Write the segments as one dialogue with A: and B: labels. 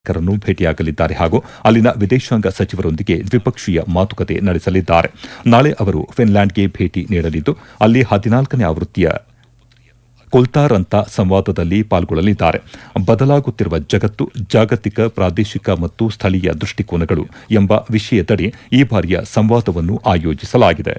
A: ನಾಯಕರನ್ನು ಭೇಟಿಯಾಗಲಿದ್ದಾರೆ ಹಾಗೂ ಅಲ್ಲಿನ ವಿದೇಶಾಂಗ ಸಚಿವರೊಂದಿಗೆ ದ್ವಿಪಕ್ಷೀಯ ಮಾತುಕತೆ ನಡೆಸಲಿದ್ದಾರೆ ನಾಳೆ ಅವರು ಫಿನ್ಲ್ಯಾಂಡ್ಗೆ ಭೇಟಿ ನೀಡಲಿದ್ದು ಅಲ್ಲಿ ಹದಿನಾಲ್ಕನೇ ಆವೃತ್ತಿಯ ಕೊಲ್ತಾರಂತ ಸಂವಾದದಲ್ಲಿ ಪಾಲ್ಗೊಳ್ಳಲಿದ್ದಾರೆ ಬದಲಾಗುತ್ತಿರುವ ಜಗತ್ತು ಜಾಗತಿಕ ಪ್ರಾದೇಶಿಕ ಮತ್ತು ಸ್ಥಳೀಯ ದೃಷ್ಟಿಕೋನಗಳು ಎಂಬ ವಿಷಯದಡಿ ಈ ಬಾರಿಯ ಸಂವಾದವನ್ನು ಆಯೋಜಿಸಲಾಗಿದೆ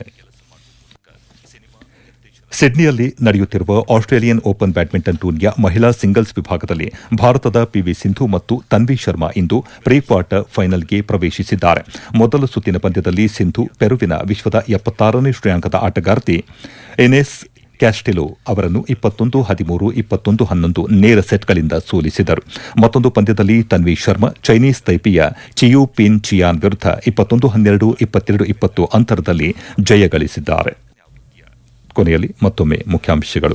A: ಸಿಡ್ನಿಯಲ್ಲಿ ನಡೆಯುತ್ತಿರುವ ಆಸ್ಟ್ರೇಲಿಯನ್ ಓಪನ್ ಬ್ಯಾಡ್ಮಿಂಟನ್ ಟೂರ್ನಿಯ ಮಹಿಳಾ ಸಿಂಗಲ್ಸ್ ವಿಭಾಗದಲ್ಲಿ ಭಾರತದ ಪಿವಿ ಸಿಂಧು ಮತ್ತು ತನ್ವಿ ಶರ್ಮಾ ಇಂದು ಪ್ರೀ ಕ್ವಾರ್ಟರ್ ಫೈನಲ್ಗೆ ಪ್ರವೇಶಿಸಿದ್ದಾರೆ ಮೊದಲ ಸುತ್ತಿನ ಪಂದ್ಯದಲ್ಲಿ ಸಿಂಧು ಪೆರುವಿನ ವಿಶ್ವದ ಎಪ್ಪತ್ತಾರನೇ ಶ್ರೇಯಾಂಕದ ಆಟಗಾರ್ತಿ ಎನೆಸ್ ಕ್ಯಾಸ್ಟೆಲೋ ಅವರನ್ನು ಇಪ್ಪತ್ತೊಂದು ಹದಿಮೂರು ಇಪ್ಪತ್ತೊಂದು ಹನ್ನೊಂದು ನೇರ ಸೆಟ್ಗಳಿಂದ ಸೋಲಿಸಿದರು ಮತ್ತೊಂದು ಪಂದ್ಯದಲ್ಲಿ ತನ್ವಿ ಶರ್ಮಾ ಚೈನೀಸ್ ತೈಪಿಯ ಚಿಯು ಪಿನ್ ಚಿಯಾನ್ ವಿರುದ್ಧ ಇಪ್ಪತ್ತೊಂದು ಹನ್ನೆರಡು ಇಪ್ಪತ್ತೆರಡು ಇಪ್ಪತ್ತು ಅಂತರದಲ್ಲಿ ಜಯ ಗಳಿಸಿದ್ದಾರೆ ಕೊನೆಯಲ್ಲಿ ಮತ್ತೊಮ್ಮೆ ಮುಖ್ಯಾಂಶಗಳು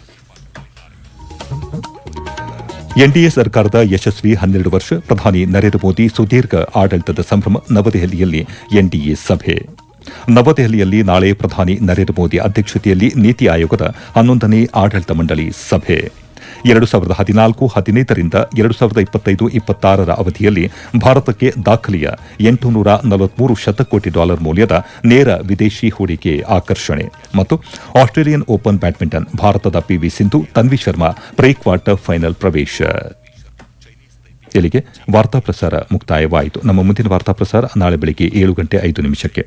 A: ಎನ್ಡಿಎ ಸರ್ಕಾರದ ಯಶಸ್ವಿ ಹನ್ನೆರಡು ವರ್ಷ ಪ್ರಧಾನಿ ನರೇಂದ್ರ ಮೋದಿ ಸುದೀರ್ಘ ಆಡಳಿತದ ಸಂಭ್ರಮ ನವದೆಹಲಿಯಲ್ಲಿ ಎನ್ಡಿಎ ಸಭೆ ನವದೆಹಲಿಯಲ್ಲಿ ನಾಳೆ ಪ್ರಧಾನಿ ನರೇಂದ್ರ ಮೋದಿ ಅಧ್ಯಕ್ಷತೆಯಲ್ಲಿ ನೀತಿ ಆಯೋಗದ ಹನ್ನೊಂದನೇ ಆಡಳಿತ ಮಂಡಳಿ ಸಭೆ ಎರಡು ಸಾವಿರದ ಹದಿನಾಲ್ಕು ಹದಿನೈದರಿಂದ ಎರಡು ಸಾವಿರದ ಇಪ್ಪತ್ತೈದು ಇಪ್ಪತ್ತಾರರ ಅವಧಿಯಲ್ಲಿ ಭಾರತಕ್ಕೆ ದಾಖಲೆಯ ಎಂಟುನೂರ ನಲವತ್ಮೂರು ಶತಕೋಟಿ ಡಾಲರ್ ಮೌಲ್ಯದ ನೇರ ವಿದೇಶಿ ಹೂಡಿಕೆ ಆಕರ್ಷಣೆ ಮತ್ತು ಆಸ್ಟ್ರೇಲಿಯನ್ ಓಪನ್ ಬ್ಯಾಡ್ಮಿಂಟನ್ ಭಾರತದ PV Sindhu Tanvi Sharma pre quarter final ಪ್ರವೇಶ ಇಲ್ಲಿಗೆ ವಾರ್ತಾ ಪ್ರಸಾರ ಮುಕ್ತಾಯವಾಯಿತು ನಮ್ಮ ಮುಂದಿನ ವಾರ್ತಾ ಪ್ರಸಾರ ನಾಳೆ ಬೆಳಗ್ಗೆ ಏಳು ಗಂಟೆ ಐದು ನಿಮಿಷಕ್ಕೆ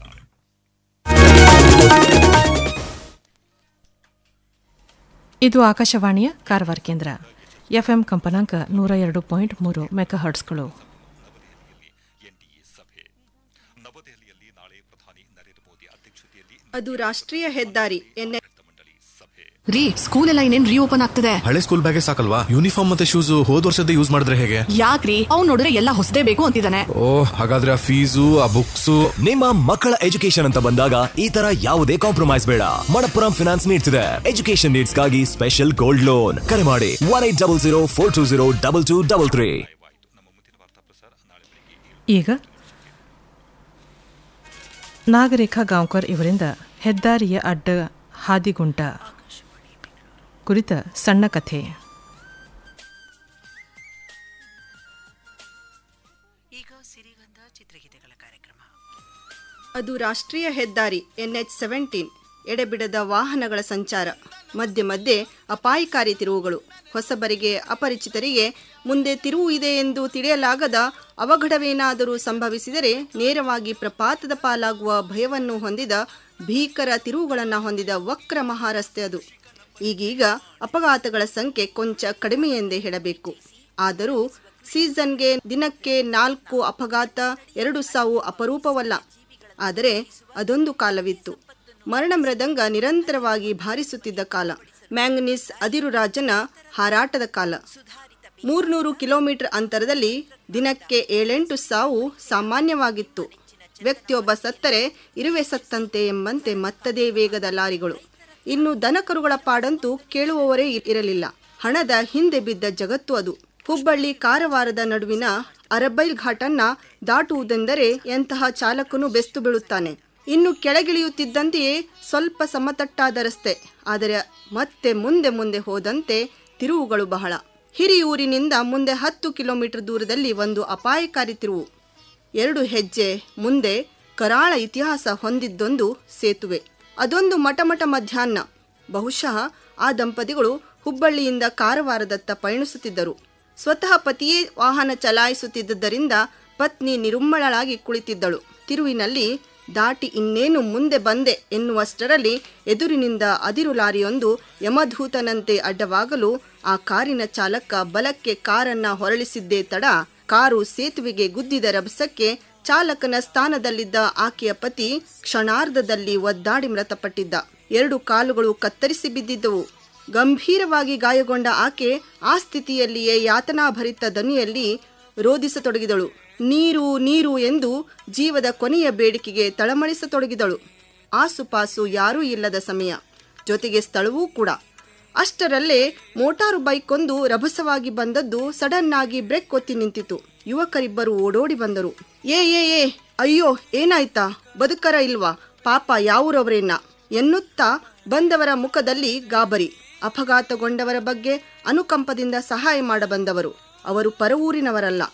B: ಇದು ಆಕಾಶವಾಣಿಯ ಕಾರವಾರ ಕೇಂದ್ರ ಎಫ್ಎಂ ಕಂಪನಾಂಕ ನೂರ ಎರಡು ಪಾಯಿಂಟ್ ಮೂರು ಮೆಗಾ ಹರ್ಟ್ಸ್ಗಳು
A: ನವದೆಹಲಿಯಲ್ಲಿ ನಾಳೆ ಪ್ರಧಾನಿ ನರೇಂದ್ರ ಮೋದಿ ಅಧ್ಯಕ್ಷತೆಯಲ್ಲಿ
C: ಅದು ರಾಷ್ಟ್ರೀಯ ಹೆದ್ದಾರಿ ಎನ್ಎ
D: ರೀ ಸ್ಕೂಲ್ ಎಲ್ಲ ಇನ್ನೇನ್ ರೀಓಪನ್ ಆಗ್ತದೆ
E: ಹಳೆ ಸ್ಕೂಲ್ ಬ್ಯಾಗೇ ಸಾಕಲ್ವಾ ಯೂನಿಫಾರ್ಮ್ ಮತ್ತೆ ಶೂಸ್ ಹೋದ್ ವರ್ಷದ ಯೂಸ್ ಮಾಡಿದ್ರೆ ಹೇಗೆ
D: ಯಾಕ್ರಿ ಅವ್ನ್ ನೋಡಿದ್ರೆ ಎಲ್ಲ ಹೊಸದೇ ಬೇಕು ಅಂತಿದ್ದಾನೆ
E: ಓ ಹಾಗಾದ್ರೆ ಆ ಫೀಸು ಆ ಬುಕ್ಸು
F: ನಿಮ್ಮ ಮಕ್ಕಳ ಎಜುಕೇಶನ್ ಅಂತ ಬಂದಾಗ ಈ ತರ ಯಾವುದೇ ಕಾಂಪ್ರಮೈಸ್ ಬೇಡ ಮಣಪ್ಪುರಂ ಫಿನಾನ್ಸ್ ನೀಡ್ಸ್ ಇದೆ ಎಜುಕೇಶನ್ ನೀಡ್ಸ್ ಗಾಗಿ ಸ್ಪೆಷಲ್ ಗೋಲ್ಡ್ ಲೋನ್ ಕರೆ ಮಾಡಿ one eight double zero four two zero double two double three
B: ಈಗ ನಾಗರೇಖಾ ಗಾಂವ್ಕರ್ ಇವರಿಂದ ಹೆದ್ದಾರಿಯ ಅಡ್ಡ ಹಾದಿಗುಂಟ ಕುರಿತ ಸಣ್ಣ ಕಥೆ
C: ಅದು ರಾಷ್ಟ್ರೀಯ ಹೆದ್ದಾರಿ ಎನ್ಎಚ್ ಸೆವೆಂಟೀನ್ ಎಡೆಬಿಡದ ವಾಹನಗಳ ಸಂಚಾರ ಮಧ್ಯೆ ಮಧ್ಯೆ ಅಪಾಯಕಾರಿ ತಿರುವುಗಳು ಹೊಸಬರಿಗೆ ಅಪರಿಚಿತರಿಗೆ ಮುಂದೆ ತಿರುವು ಇದೆ ಎಂದು ತಿಳಿಯಲಾಗದ ಅವಘಡವೇನಾದರೂ ಸಂಭವಿಸಿದರೆ ನೇರವಾಗಿ ಪ್ರಪಾತದ ಪಾಲಾಗುವ ಭಯವನ್ನು ಹೊಂದಿದ ಭೀಕರ ತಿರುವುಗಳನ್ನು ಹೊಂದಿದ ವಕ್ರ ಮಹಾರಸ್ತೆ ಅದು ಈಗೀಗ ಅಪಘಾತಗಳ ಸಂಖ್ಯೆ ಕೊಂಚ ಕಡಿಮೆ ಎಂದೇ ಹೇಳಬೇಕು ಆದರೂ ಸೀಸನ್ಗೆ ದಿನಕ್ಕೆ ನಾಲ್ಕು ಅಪಘಾತ ಎರಡು ಸಾವು ಅಪರೂಪವಲ್ಲ ಆದರೆ ಅದೊಂದು ಕಾಲವಿತ್ತು ಮರಣ ಮೃದಂಗ ನಿರಂತರವಾಗಿ ಭಾರಿಸುತ್ತಿದ್ದ ಕಾಲ ಮ್ಯಾಂಗನೀಸ್ ಅದಿರು ರಾಜನ ಹಾರಾಟದ ಕಾಲ ಮೂರ್ನೂರು ಕಿಲೋಮೀಟರ್ ಅಂತರದಲ್ಲಿ ದಿನಕ್ಕೆ ಏಳೆಂಟು ಸಾವು ಸಾಮಾನ್ಯವಾಗಿತ್ತು ವ್ಯಕ್ತಿಯೊಬ್ಬ ಸತ್ತರೆ ಇರುವೆ ಸತ್ತಂತೆ ಎಂಬಂತೆ ಮತ್ತದೇ ವೇಗದ ಲಾರಿಗಳು ಇನ್ನು ದನಕರುಗಳ ಪಾಡಂತೂ ಕೇಳುವವರೇ ಇ- ಇರಲಿಲ್ಲ ಹಣದ ಹಿಂದೆ ಬಿದ್ದ ಜಗತ್ತು ಅದು ಹುಬ್ಬಳ್ಳಿ ಕಾರವಾರದ ನಡುವಿನ ಅರಬೈಲ್ ಘಾಟನ್ನ ದಾಟುವುದೆಂದರೆ ಎಂತಹ ಚಾಲಕನು ಬೆಸ್ತು ಬೀಳುತ್ತಾನೆ ಇನ್ನು ಕೆಳಗಿಳಿಯುತ್ತಿದ್ದಂತೆಯೇ ಸ್ವಲ್ಪ ಸಮತಟ್ಟಾದ ರಸ್ತೆ ಆದರೆ ಮತ್ತೆ ಮುಂದೆ ಮುಂದೆ ಹೋದಂತೆ ತಿರುವುಗಳು ಬಹಳ ಹಿರಿಯೂರಿನಿಂದ ಮುಂದೆ ಹತ್ತು ಕಿಲೋಮೀಟರ್ ದೂರದಲ್ಲಿ ಒಂದು ಅಪಾಯಕಾರಿ ತಿರುವು ಎರಡು ಹೆಜ್ಜೆ ಮುಂದೆ ಕರಾಳ ಇತಿಹಾಸ ಹೊಂದಿದ್ದೊಂದು ಸೇತುವೆ ಅದೊಂದು ಮಟಮಟ ಮಧ್ಯಾಹ್ನ ಬಹುಶಃ ಆ ದಂಪತಿಗಳು ಹುಬ್ಬಳ್ಳಿಯಿಂದ ಕಾರವಾರದತ್ತ ಪಯಣಿಸುತ್ತಿದ್ದರು ಸ್ವತಃ ಪತಿಯೇ ವಾಹನ ಚಲಾಯಿಸುತ್ತಿದ್ದರಿಂದ ಪತ್ನಿ ನಿರುಮ್ಮಳಳಾಗಿ ಕುಳಿತಿದ್ದಳು ತಿರುವಿನಲ್ಲಿ ದಾಟಿ ಇನ್ನೇನು ಮುಂದೆ ಬಂದೆ ಎನ್ನುವಷ್ಟರಲ್ಲಿ ಎದುರಿನಿಂದ ಅದಿರು ಲಾರಿಯೊಂದು ಯಮಧೂತನಂತೆ ಅಡ್ಡವಾಗಲು ಆ ಕಾರಿನ ಚಾಲಕ ಬಲಕ್ಕೆ ಕಾರನ್ನ ಹೊರಳಿಸಿದ್ದೇ ತಡ ಕಾರು ಸೇತುವೆಗೆ ಗುದ್ದಿದ ರಭಸಕ್ಕೆ ಚಾಲಕನ ಸ್ಥಾನದಲ್ಲಿದ್ದ ಆಕೆಯ ಪತಿ ಕ್ಷಣಾರ್ಧದಲ್ಲಿ ಒದ್ದಾಡಿ ಮೃತಪಟ್ಟಿದ್ದ ಎರಡು ಕಾಲುಗಳು ಕತ್ತರಿಸಿ ಬಿದ್ದಿದ್ದವು ಗಂಭೀರವಾಗಿ ಗಾಯಗೊಂಡ ಆಕೆ ಆ ಸ್ಥಿತಿಯಲ್ಲಿಯೇ ಯಾತನಾಭರಿತ ದನಿಯಲ್ಲಿ ರೋಧಿಸತೊಡಗಿದಳು ನೀರು ನೀರು ಎಂದು ಜೀವದ ಕೊನೆಯ ಬೇಡಿಕೆಗೆ ತಳಮಳಿಸತೊಡಗಿದಳು ಆಸುಪಾಸು ಯಾರೂ ಇಲ್ಲದ ಸಮಯ ಜೊತೆಗೆ ಸ್ಥಳವೂ ಕೂಡ ಅಷ್ಟರಲ್ಲೇ ಮೋಟಾರು ಬೈಕೊಂದು ರಭಸವಾಗಿ ಬಂದದ್ದು ಸಡನ್ ಆಗಿ ಬ್ರೇಕ್ ಒತ್ತಿ ನಿಂತಿತು ಯುವಕರಿಬ್ಬರು ಓಡೋಡಿ ಬಂದರು ಏ ಏ ಏ ಅಯ್ಯೋ ಏನಾಯ್ತಾ ಬದುಕರ ಇಲ್ವಾ ಪಾಪ ಯಾವೂರವರೇನ ಎನ್ನುತ್ತಾ ಬಂದವರ ಮುಖದಲ್ಲಿ ಗಾಬರಿ ಅಪಘಾತಗೊಂಡವರ ಬಗ್ಗೆ ಅನುಕಂಪದಿಂದ ಸಹಾಯ ಮಾಡಬಂದವರು ಅವರು ಪರವೂರಿನವರಲ್ಲ